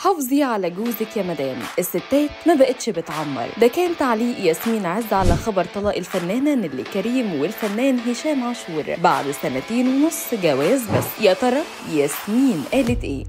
حافظي على جوزك يا مدام الستات ما بقتش بتعمر ده كان تعليق ياسمين عز على خبر طلاق الفنانة نيلي كريم والفنان هشام عاشور بعد سنتين ونص جواز بس يا ترى ياسمين قالت ايه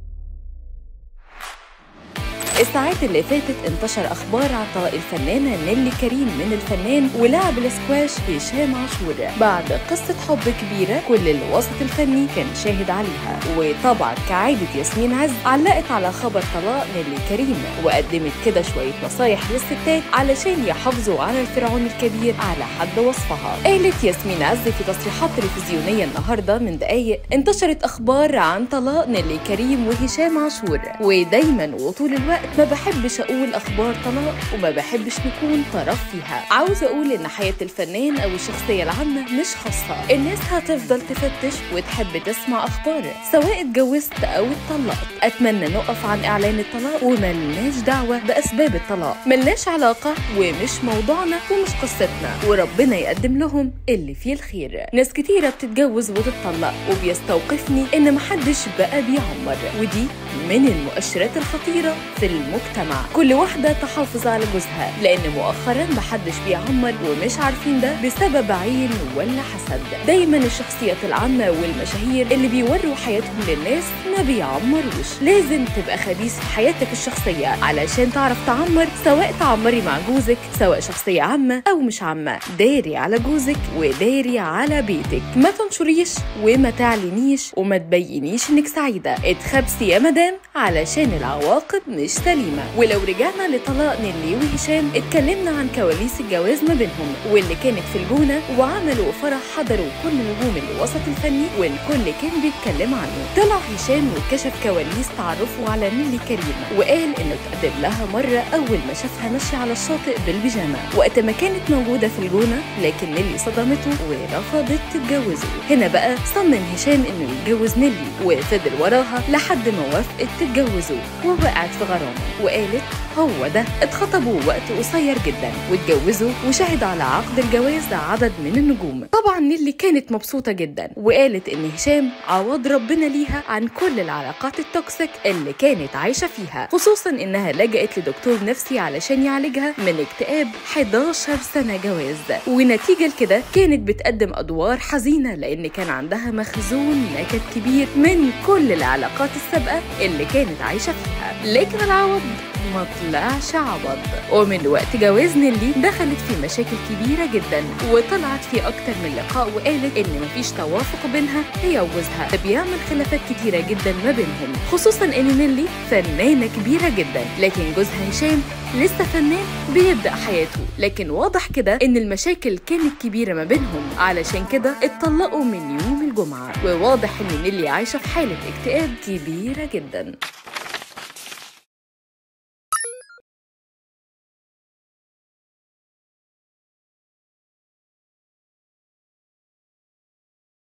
الساعات اللي فاتت انتشر اخبار عن طلاق الفنانه نيلي كريم من الفنان ولاعب الاسكواش هشام عاشور بعد قصه حب كبيره كل الوسط الفني كان شاهد عليها وطبعا كعاده ياسمين عز علقت على خبر طلاق نيلي كريم وقدمت كده شويه نصايح للستات علشان يحافظوا على الفرعون الكبير على حد وصفها قالت ياسمين عز في تصريحات تلفزيونيه النهارده من دقايق انتشرت اخبار عن طلاق نيلي كريم وهشام عاشور ودايما وطول الوقت ما بحبش اقول اخبار طلاق وما بحبش نكون طرف فيها عاوزه اقول ان حياه الفنان او الشخصيه العامه مش خاصه الناس هتفضل تفتش وتحب تسمع اخبار سواء اتجوزت او اتطلقت اتمنى نقف عن اعلان الطلاق وملناش دعوه باسباب الطلاق ملناش علاقه ومش موضوعنا ومش قصتنا وربنا يقدم لهم اللي فيه الخير ناس كتيره بتتجوز وتتطلق وبيستوقفني ان محدش بقى بيعمر ودي من المؤشرات الخطيره في المجتمع كل واحدة تحافظ على جوزها لأن مؤخرا محدش بيعمر ومش عارفين ده بسبب عين ولا حسد دايما الشخصيات العامة والمشاهير اللي بيوروا حياتهم للناس ما بيعمروش لازم تبقى خبيث في حياتك الشخصية علشان تعرف تعمر سواء تعمري مع جوزك سواء شخصية عامة أو مش عامة داري على جوزك وداري على بيتك ما تنشريش وما تعلنيش وما تبينيش انك سعيدة اتخبسي يا مدام علشان العواقب مش سليمة ولو رجعنا لطلاق نيلي وهشام اتكلمنا عن كواليس الجواز ما بينهم واللي كانت في الجونة وعملوا فرح حضروا كل نجوم الوسط الفني والكل كان بيتكلم عنه طلع هشام وكشف كواليس تعرفه على نيلي كريم وقال انه اتقدم لها مرة اول ما شافها ماشية على الشاطئ بالبيجامة وقت ما كانت موجودة في الجونة لكن نيلي صدمته ورفضت تتجوزه هنا بقى صمم هشام انه يتجوز نيلي وفضل وراها لحد ما وافقت تتجوزه ووقعت في غرامه وقالت هو ده اتخطبوا وقت قصير جدا واتجوزوا وشهد على عقد الجواز عدد من النجوم طبعا نيلي كانت مبسوطه جدا وقالت ان هشام عوض ربنا ليها عن كل العلاقات التوكسيك اللي كانت عايشه فيها خصوصا انها لجأت لدكتور نفسي علشان يعالجها من اكتئاب 11 سنه جواز ونتيجه لكده كانت بتقدم ادوار حزينه لان كان عندها مخزون نكد كبير من كل العلاقات السابقه اللي كانت عايشه فيها لكن العوض ما طلعش عوض ومن وقت جواز نيلي دخلت في مشاكل كبيرة جدا وطلعت في أكتر من لقاء وقالت إن مفيش توافق بينها هي وجوزها بيعمل خلافات كتيرة جدا ما بينهم خصوصا إن نيلي فنانة كبيرة جدا لكن جوزها هشام لسه فنان بيبدأ حياته لكن واضح كده إن المشاكل كانت كبيرة ما بينهم علشان كده اتطلقوا من يوم الجمعة وواضح إن نيلي عايشة في حالة اكتئاب كبيرة جدا